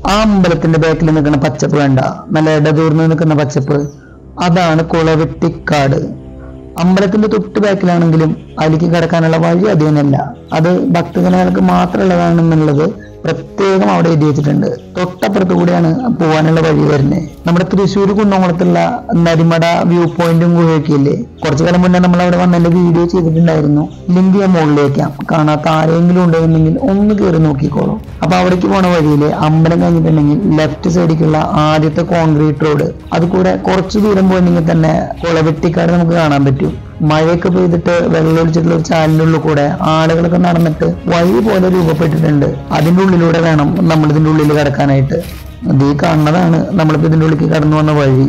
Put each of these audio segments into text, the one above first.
ആ അമ്പലത്തിന്റെ ബാക്കിൽ നിൽക്കുന്ന പച്ചപ്പ് വേണ്ട നല്ല ഇടതൂർന്ന് നിൽക്കുന്ന പച്ചപ്പ് അതാണ് കുളവെട്ടിക്കാട് അമ്പലത്തിന്റെ തൊട്ട് ബാക്കിലാണെങ്കിലും അതിലേക്ക് കിടക്കാനുള്ള വഴി അത് തന്നെയല്ല അത് ഭക്തജനങ്ങൾക്ക് മാത്രമുള്ളതാണെന്നുള്ളത് പ്രത്യേകം അവിടെ എഴുതി വെച്ചിട്ടുണ്ട് തൊട്ടപ്പുറത്ത് കൂടിയാണ് പോകാനുള്ള വഴി വരുന്നത് നമ്മുടെ തൃശ്ശൂർ കുന്നംകുളത്തുള്ള നരിമട വ്യൂ പോയിന്റും ഗുഹയൊക്കെ ഇല്ലേ കുറച്ചു കാലം മുന്നേ നമ്മൾ അവിടെ വന്നതിന്റെ വീഡിയോ ചെയ്തിട്ടുണ്ടായിരുന്നു ലിങ്ക് ഞാൻ മുകളിലേക്കാം കാണാത്ത ആരെങ്കിലും ഉണ്ടെന്നുണ്ടെങ്കിൽ ഒന്ന് കയറി നോക്കിക്കോളൂ അപ്പൊ അവിടേക്ക് പോണ വഴിയിൽ അമ്പലം കഴിഞ്ഞിട്ടുണ്ടെങ്കിൽ ലെഫ്റ്റ് സൈഡിലേക്കുള്ള ആദ്യത്തെ കോൺക്രീറ്റ് റോഡ് അത് കൂടെ കുറച്ച് ദൂരം പോയിട്ടുണ്ടെങ്കിൽ തന്നെ കുളവെട്ടിക്കാട് നമുക്ക് കാണാൻ പറ്റും മഴയൊക്കെ പെയ്തിട്ട് വെള്ളമൊഴിച്ചിട്ടുള്ള ഒരു ചാലിന്റെ ഉള്ളിൽ കൂടെ ആളുകളൊക്കെ നടന്നിട്ട് വഴി പോലെ രൂപപ്പെട്ടിട്ടുണ്ട് അതിന്റെ ഉള്ളിലൂടെ വേണം നമ്മൾ ഇതിന്റെ ഉള്ളിൽ കിടക്കാനായിട്ട് അത് ഈ കാണുന്നതാണ് നമ്മളിപ്പോ ഇതിന്റെ ഉള്ളിലേക്ക് കടന്നു വന്ന വഴി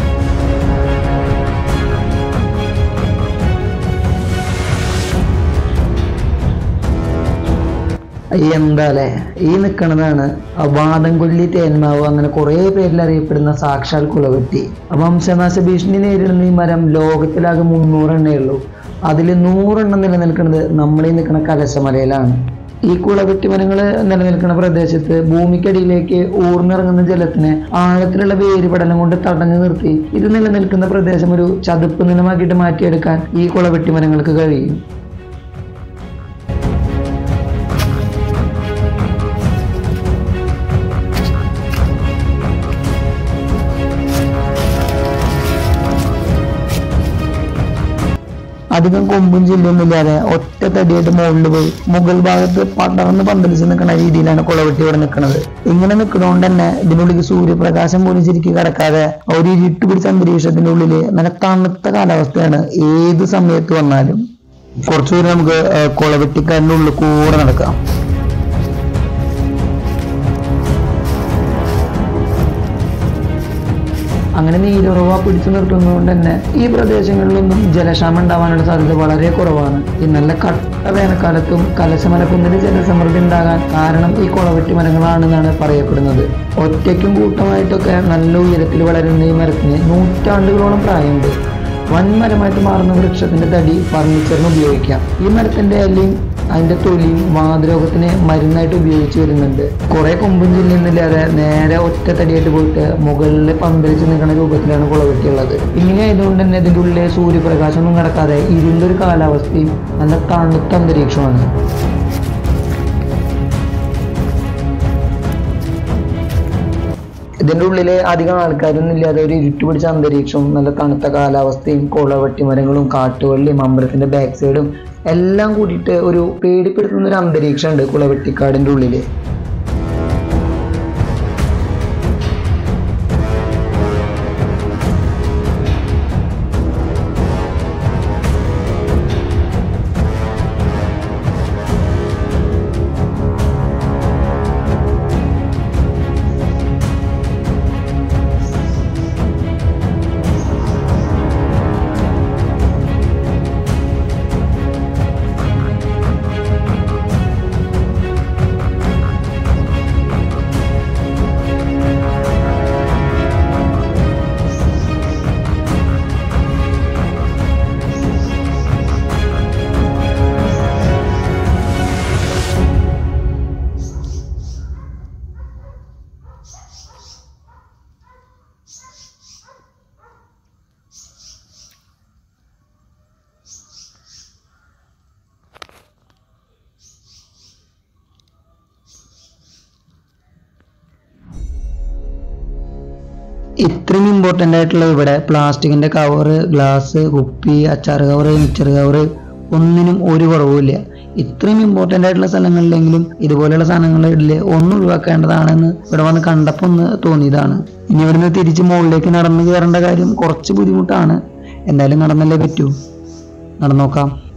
എന്താല്ലേ ഈ നിൽക്കുന്നതാണ് വാദംകൊല്ലി തേന്മാവ് അങ്ങനെ കുറെ പേരിൽ അറിയപ്പെടുന്ന സാക്ഷാൽ കുളവെട്ടി വംശനാശ ഭീഷണി നേരിടുന്ന ഈ മരം ലോകത്തിലാകെ മുന്നൂറെണ്ണേ ഉള്ളൂ അതിൽ നൂറെണ്ണം നിലനിൽക്കുന്നത് നമ്മളീ നിൽക്കുന്ന കലശമലയിലാണ് ഈ കുളവെട്ടി മരങ്ങൾ നിലനിൽക്കുന്ന പ്രദേശത്ത് ഭൂമിക്കടിയിലേക്ക് ഊർന്നിറങ്ങുന്ന ജലത്തിനെ ആഴത്തിലുള്ള വേരുപടലം കൊണ്ട് തടഞ്ഞു നിർത്തി ഇത് നിലനിൽക്കുന്ന പ്രദേശം ഒരു ചതുപ്പ് നിലമാക്കിയിട്ട് മാറ്റിയെടുക്കാൻ ഈ കുളവെട്ടി മരങ്ങൾക്ക് കഴിയും അധികം കൊമ്പും ചില്ലൊന്നുമില്ലാതെ ഒറ്റ തടിയായിട്ട് മുകളിൽ പോയി മുകൾ ഭാഗത്ത് പടർന്ന് പന്തലിച്ച് നിൽക്കുന്ന രീതിയിലാണ് കുളവെട്ടി ഇവിടെ നിൽക്കുന്നത് ഇങ്ങനെ നിൽക്കുന്നതുകൊണ്ട് തന്നെ ഇതിനുള്ളിൽ സൂര്യപ്രകാശം പോലും ശരിക്കും കിടക്കാതെ ഒരു ഇരുട്ട് പിടിച്ച അന്തരീക്ഷത്തിന്റെ ഉള്ളിൽ നല്ല തണുത്ത കാലാവസ്ഥയാണ് ഏത് സമയത്ത് വന്നാലും കുറച്ചു ദൂരം നമുക്ക് ആ, കുളവെട്ടിക്കാരൻ്റെ ഉള്ളിൽ കൂടെ നടക്കാം അങ്ങനെ നീരുറവ പിടിച്ചു നിർത്തുന്നതുകൊണ്ട് തന്നെ ഈ പ്രദേശങ്ങളിലൊന്നും ജലക്ഷാമം ഉണ്ടാവാനുള്ള സാധ്യത വളരെ കുറവാണ് ഈ നല്ല കട്ട വേനൽക്കാലത്തും കലശമലക്കുന്നിന് ജലസമൃദ്ധി ഉണ്ടാകാൻ കാരണം ഈ കുളവെട്ടി മരങ്ങളാണെന്നാണ് പറയപ്പെടുന്നത് ഒറ്റയ്ക്കും കൂട്ടമായിട്ടൊക്കെ നല്ല ഉയരത്തിൽ വളരുന്ന ഈ മരത്തിന് നൂറ്റാണ്ടുകളോളം പ്രായമുണ്ട് വൻമരമായിട്ട് മാറുന്ന വൃക്ഷത്തിന്റെ തടി ഫർണിച്ചറിന് ഉപയോഗിക്കാം ഈ മരത്തിന്റെ ഇലയും അതിന്റെ തൊലിയും വാതരോഗത്തിന് മരുന്നായിട്ട് ഉപയോഗിച്ച് വരുന്നുണ്ട് കുറെ കൊമ്പും ചില്ലുന്നില്ലാതെ നേരെ ഒറ്റ തടിയായിട്ട് പോയിട്ട് മുകളിൽ പന്തലിച്ച് നിൽക്കുന്ന രൂപത്തിലാണ് കുളവെട്ടിയുള്ളത് ഇങ്ങനെ ആയതുകൊണ്ട് തന്നെ ഇതിന്റെ ഉള്ളിലെ സൂര്യപ്രകാശം ഒന്നും കിടക്കാതെ ഇരുണ്ടൊരു കാലാവസ്ഥയും നല്ല തണുത്ത അന്തരീക്ഷമാണ് ഇതിന്റെ ഉള്ളില് അധികം ആൾക്കാരൊന്നും ഇല്ലാതെ ഒരു ഇരുട്ട് പിടിച്ച അന്തരീക്ഷവും നല്ല തണുത്ത കാലാവസ്ഥയും കുളവെട്ടി മരങ്ങളും കാട്ടുവള്ളിയും അമ്പലത്തിന്റെ ബാക്ക് സൈഡും എല്ലാം കൂടിയിട്ട് ഒരു പേടിപ്പെടുത്തുന്ന ഒരു അന്തരീക്ഷമുണ്ട് കുളവെട്ടിക്കാടിന്റെ ഉള്ളില് ഇത്രയും ഇമ്പോർട്ടൻ്റ് ആയിട്ടുള്ള ഇവിടെ പ്ലാസ്റ്റിക്കിന്റെ കവറ് ഗ്ലാസ് കുപ്പി അച്ചാർ കവറ് മിച്ചർ കവറ് ഒന്നിനും ഒരു കുറവുമില്ല ഇത്രയും ഇമ്പോർട്ടൻ്റ് ആയിട്ടുള്ള സ്ഥലങ്ങളിലെങ്കിലും ഇതുപോലെയുള്ള സാധനങ്ങളിൽ ഒന്നും ഒഴിവാക്കേണ്ടതാണെന്ന് ഇവിടെ വന്ന് കണ്ടപ്പോൾ ഒന്ന് തോന്നിയതാണ് ഇനി ഇവിടുന്ന് തിരിച്ച് മുകളിലേക്ക് നടന്നു കയറേണ്ട കാര്യം കുറച്ച് ബുദ്ധിമുട്ടാണ് എന്തായാലും നടന്നല്ലേ പറ്റൂ നടന്നോക്കാം